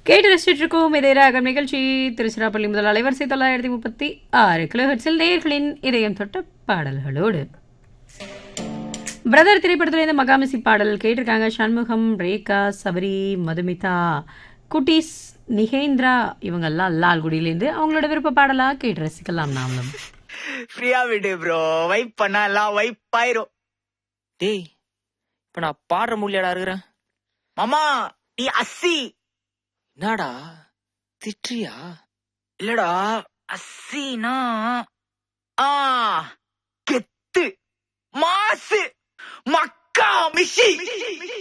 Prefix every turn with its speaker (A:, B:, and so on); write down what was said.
A: கேட்டு ரசிச்சுட்டு இருக்கோம் இதே ராகம் நிகழ்ச்சி திருச்சிராப்பள்ளி முதல் அலைவரிசை தொள்ளாயிரத்தி முப்பத்தி ஆறு கிலோஹெட்ஸில் நேயர்களின் இதயம் தொட்ட பாடல்களோடு பிரதர் திரைப்படத்துல இந்த மகாமிசி பாடல் கேட்டிருக்காங்க சண்முகம் ரேகா சபரி மதுமிதா குட்டீஸ் நிகேந்திரா இவங்கெல்லாம் லால்குடியிலேருந்து அவங்களோட விருப்ப பாடலா கேட்டு ரசிக்கலாம் நாமளும்
B: ஃப்ரீயா விடு ப்ரோ வைப் பண்ணா எல்லாம் வைப் ஆயிரும்
C: டேய் இப்ப நான் பாடுற முடியாடா இருக்கிறேன்
B: மாமா நீ அஸ்ஸி
C: என்னடா திட்டுறியா
B: இல்லடா அஸ்ஸினா ஆ கெத்து மாசு மக்கா மிஷி